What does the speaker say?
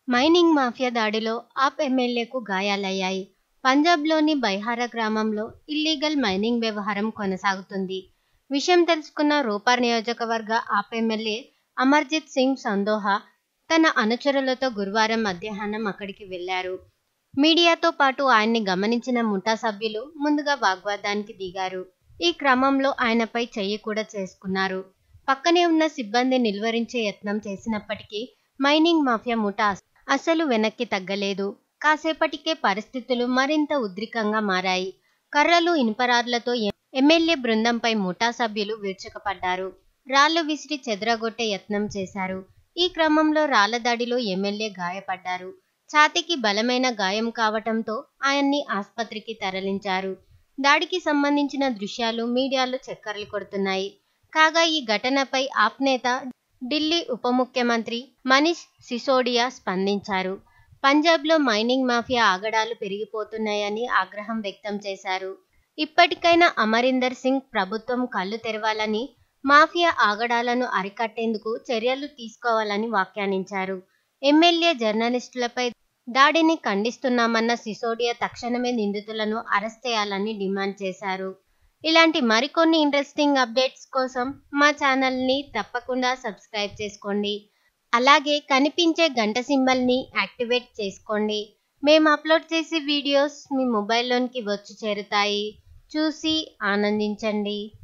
mining mafia దాడిలో ఆప్ ఎమ్మెల్యేకు గాయాలయ్యాయి పంజాబ్లోని బైహారా గ్రామంలో ఇల్లీగల్ మైనింగ్ వ్యవహారం కొనసాగుతుంది విషయం తెలుసుకున్న రూపార్ నియోజకవర్గ ఆప్ ఎమ్మెల్యే అమర్జిత్ సింగ్ సందోహా తన అనుచరులతో గురువారం మధ్యాహ్నం అక్కడికి వెళ్లారు మీడియాతో పాటు ఆయన్ని గమనించిన ముఠా సభ్యులు ముందుగా వాగ్వాదానికి దిగారు ఈ క్రమంలో ఆయనపై చెయ్యి కూడా చేసుకున్నారు పక్కనే ఉన్న సిబ్బంది నిలువరించే యత్నం చేసినప్పటికీ మైనింగ్ మాఫియా ముఠా అసలు వెనక్కి తగ్గలేదు కాసేపటికే పరిస్థితులు మరింత ఉద్రికంగా మారాయి కర్రలు ఇనుపరార్లతో ఎమ్మెల్యే బృందంపై ముఠా సభ్యులు విరుచుకపడ్డారు రాళ్లు విసిరి చెదరగొట్టే యత్నం చేశారు ఈ క్రమంలో రాళ్ల దాడిలో ఎమ్మెల్యే గాయపడ్డారు ఛాతీకి బలమైన గాయం కావటంతో ఆయన్ని ఆసుపత్రికి తరలించారు దాడికి సంబంధించిన దృశ్యాలు మీడియాలో చక్కర్లు కొడుతున్నాయి కాగా ఈ ఘటనపై ఆప్ నేత ఢిల్లీ ఉప ముఖ్యమంత్రి మనీష్ సిసోడియా స్పందించారు పంజాబ్లో మైనింగ్ మాఫియా ఆగడాలు పెరిగిపోతున్నాయని ఆగ్రహం వ్యక్తం చేశారు ఇప్పటికైనా అమరీందర్ సింగ్ ప్రభుత్వం కళ్ళు తెరవాలని మాఫియా ఆగడాలను అరికట్టేందుకు చర్యలు తీసుకోవాలని వ్యాఖ్యానించారు ఎమ్మెల్యే జర్నలిస్టులపై దాడిని ఖండిస్తున్నామన్న సిసోడియా తక్షణమే నిందితులను అరెస్ట్ చేయాలని డిమాండ్ చేశారు ఇలాంటి మరికొన్ని ఇంట్రెస్టింగ్ అప్డేట్స్ కోసం మా ఛానల్ని తప్పకుండా సబ్స్క్రైబ్ చేసుకోండి అలాగే కనిపించే గంట సింబల్ని యాక్టివేట్ చేసుకోండి మేము అప్లోడ్ చేసే వీడియోస్ మీ మొబైల్లోనికి వచ్చి చేరుతాయి చూసి ఆనందించండి